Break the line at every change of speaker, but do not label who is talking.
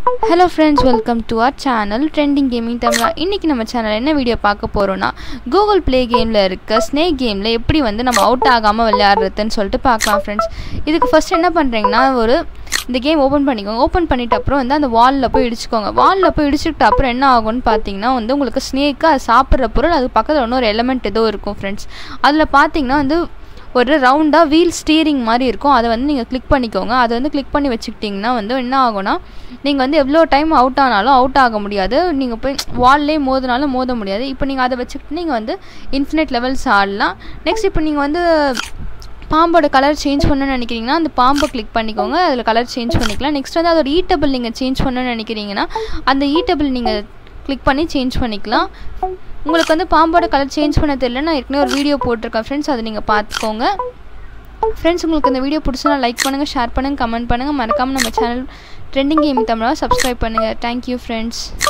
hello friends welcome to our channel trending gaming Tamizha இன்றைக்கி நம்ம channel என்ன வீடியோ பார்க்க போகிறோன்னா கூகுள் ப்ளே கேமில் இருக்க ஸ்னேக் கேமில் எப்படி வந்து நம்ம அவுட் ஆகாமல் விளையாடுறதுன்னு சொல்லிட்டு பார்க்கலாம் ஃப்ரெண்ட்ஸ் இதுக்கு ஃபஸ்ட் என்ன பண்ணுறீங்கன்னா ஒரு இந்த கேம் ஓப்பன் பண்ணிக்கோங்க ஓப்பன் பண்ணிட்ட அப்புறம் வந்து அந்த வாலில் போய் இடிச்சுக்கோங்க வாலில் போய் இடிச்சுக்கிட்ட அப்புறம் என்ன ஆகும்னு பார்த்தீங்கன்னா வந்து உங்களுக்கு ஸ்னேக்கு அது சாப்பிட்ற பொருள் அது பக்கத்தில் இன்னொரு எலமெண்ட் ஏதோ இருக்கும் ஃப்ரெண்ட்ஸ் அதில் பார்த்தீங்கன்னா வந்து ஒரு ரவுண்டாக வீல் ஸ்டீரிங் மாதிரி இருக்கும் அதை வந்து நீங்கள் கிளிக் பண்ணிக்கோங்க அதை வந்து கிளிக் பண்ணி வச்சுக்கிட்டிங்கன்னா வந்து என்ன ஆகும்னா நீங்கள் வந்து எவ்வளோ டைம் அவுட் ஆனாலும் அவுட் ஆக முடியாது நீங்கள் போய் வால்லே மோதினாலும் மோத முடியாது இப்போ நீங்கள் அதை வச்சுக்கிட்டு நீங்கள் வந்து இன்ஃபினிட் லெவல்ஸ் ஆடலாம் நெக்ஸ்ட் இப்போ நீங்கள் வந்து பாம்போட கலர் சேஞ்ச் பண்ணணும்னு நினைக்கிறீங்கன்னா அந்த பாம்பை கிளிக் பண்ணிக்கோங்க அதில் கலர் சேஞ்ச் பண்ணிக்கலாம் நெக்ஸ்ட் வந்து அதோட ஈட்டபிள் நீங்கள் சேஞ்ச் பண்ணணும்னு நினைக்கிறீங்கன்னா அந்த ஈட்டபிள் நீங்கள் கிளிக் பண்ணி சேஞ்ச் பண்ணிக்கலாம் உங்களுக்கு வந்து பாம்போட கலர் சேஞ்ச் பண்ண தெரியல நான் ஏற்கனவே ஒரு வீடியோ போட்டிருக்கேன் ஃப்ரெண்ட்ஸ் அதை நீங்கள் பார்த்துக்கோங்க ஃப்ரெண்ட்ஸ் உங்களுக்கு இந்த வீடியோ பிடிச்சனா லைக் பண்ணுங்கள் ஷேர் பண்ணுங்கள் கமெண்ட் பண்ணுங்கள் மறக்காமல் நம்ம சேனல் ட்ரெண்டிங் கேம் தமிழாக சப்ஸ்கிரைப் பண்ணுங்கள் தேங்க்யூ ஃப்ரெண்ட்ஸ்